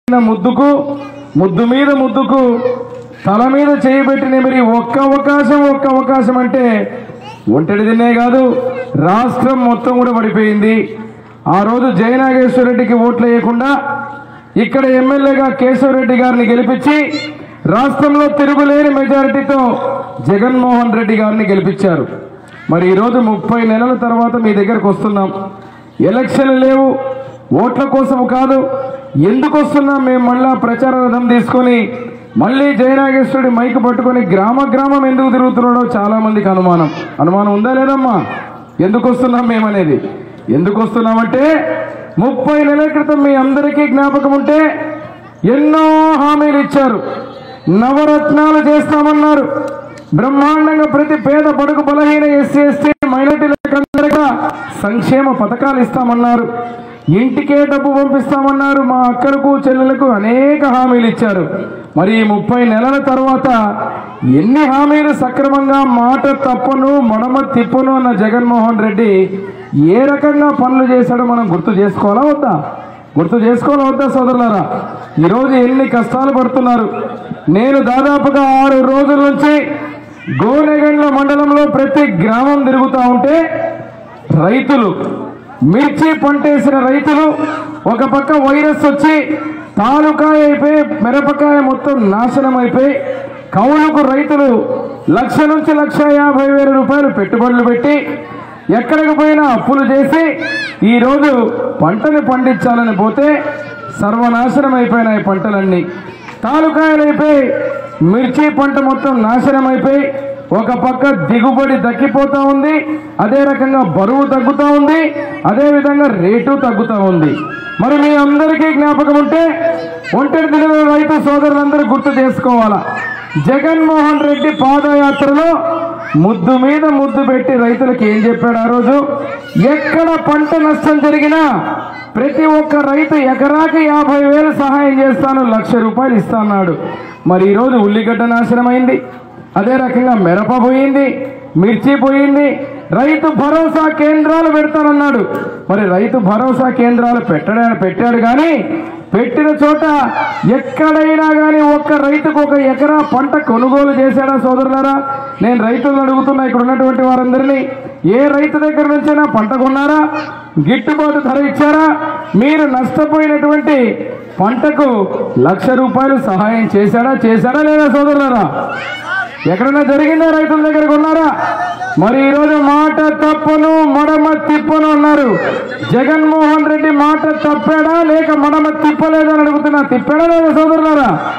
మీద ముద్దుకు ముద్దు మీద ముద్దుకు తల మీద చేయబెట్టిన మరి ఒక్క అవకాశం ఒక్క అవకాశం అంటే ఒంటరి దిన్నే కాదు రాష్ట్రం మొత్తం కూడా పడిపోయింది ఆ రోజు జయనాగేశ్వరరెడ్డికి ఓట్లు వేయకుండా ఇక్కడ ఎమ్మెల్యేగా కేశవరెడ్డి గారిని గెలిపించి రాష్ట్రంలో తిరుగులేని మెజారిటీతో జగన్మోహన్ రెడ్డి గారిని గెలిపించారు మరి ఈరోజు ముప్పై నెలల తర్వాత మీ దగ్గరకు వస్తున్నాం ఎలక్షన్లు లేవు ఓట్ల కోసం కాదు ఎందుకు వస్తున్నాం మేము మళ్ళా ప్రచార రథం తీసుకొని మళ్ళీ జయనాగేశ్వరుడి మైక్ పట్టుకొని గ్రామ గ్రామం ఎందుకు తిరుగుతున్నాడో చాలా మందికి అనుమానం అనుమానం ఉందా లేదమ్మా ఎందుకు వస్తున్నాం మేమనేది ఎందుకు వస్తున్నామంటే ముప్పై నెలల క్రితం మీ అందరికీ జ్ఞాపకం ఉంటే ఎన్నో హామీలు ఇచ్చారు నవరత్నాలు చేస్తామన్నారు బ్రహ్మాండంగా ప్రతి పేద బడుగు బలహీన ఎస్సీ ఎస్టీ మైనార్టీలకు సంక్షేమ పథకాలు ఇస్తామన్నారు ఇంటికే డబ్బు పంపిస్తామన్నారు మా అక్కలకు చెల్లెలకు అనేక హామీలు ఇచ్చారు మరి ఈ ముప్పై నెలల తర్వాత ఎన్ని హామీలు సక్రమంగా మాట తప్పను మడమ తిప్పను అన్న జగన్మోహన్ రెడ్డి ఏ రకంగా పనులు చేశాడో మనం గుర్తు చేసుకోవాలా వద్దా గుర్తు చేసుకోవాలా వద్దా సోదరులారా ఈరోజు ఎన్ని కష్టాలు పడుతున్నారు నేను దాదాపుగా ఆరు రోజుల నుంచి గోనెగండ్ల మండలంలో ప్రతి గ్రామం తిరుగుతూ ఉంటే రైతులు మిర్చి పంటేసిన రైతులు ఒక పక్క వైరస్ వచ్చి తాలుకాయ అయిపోయి మిరపకాయ మొత్తం నాశనం అయిపోయి కౌలుకు రైతులు లక్ష నుంచి లక్ష యాభై వేల రూపాయలు పెట్టుబడులు పెట్టి ఎక్కడికి పోయినా అప్పులు చేసి ఈరోజు పంటను పండించాలని పోతే సర్వనాశనం అయిపోయినాయి పంటలన్నీ తాలుకాయలు అయిపోయి మిర్చి పంట మొత్తం నాశనం అయిపోయి ఒక పక్క దిగుబడి దక్కిపోతా ఉంది అదే రకంగా బరువు తగ్గుతూ ఉంది అదే విధంగా రేటు తగ్గుతూ ఉంది మరి మీ అందరికీ జ్ఞాపకం ఉంటే ఒంటరి దిన రైతు సోదరులందరూ గుర్తు చేసుకోవాలా జగన్మోహన్ రెడ్డి పాదయాత్రలో ముద్దు మీద ముద్దు పెట్టి రైతులకు ఏం చెప్పాడు ఆ రోజు ఎక్కడ పంట నష్టం జరిగినా ప్రతి ఒక్క రైతు ఎకరాకి యాభై వేలు సహాయం చేస్తాను లక్ష రూపాయలు ఇస్తాన్నాడు మరి ఈరోజు ఉల్లిగడ్డ నాశనమైంది అదే రకంగా మిరప పోయింది మిర్చి పోయింది రైతు భరోసా కేంద్రాలు పెడతానన్నాడు మరి రైతు భరోసా కేంద్రాలు పెట్టడా పెట్టాడు కానీ పెట్టిన చోట ఎక్కడైనా కానీ ఒక్క రైతుకు ఒక ఎకరా పంట కొనుగోలు చేశాడా సోదరులారా నేను రైతులను అడుగుతున్నా ఇక్కడ ఉన్నటువంటి వారందరినీ ఏ రైతు దగ్గర నుంచైనా పంట కొన్నారా గిట్టుబాటు ధర ఇచ్చారా మీరు నష్టపోయినటువంటి పంటకు లక్ష రూపాయలు సహాయం చేశాడా చేశాడా లేదా సోదరులారా ఎక్కడైనా జరిగిందా రైతుల దగ్గర కొన్నారా మరి ఈరోజు మాట తప్పను మడమ తిప్పను అన్నారు జగన్మోహన్ రెడ్డి మాట తప్పాడా లేక మడమ తిప్పలేదా అని అడుగుతున్నా తిప్పాడా లేదా సోదరులారా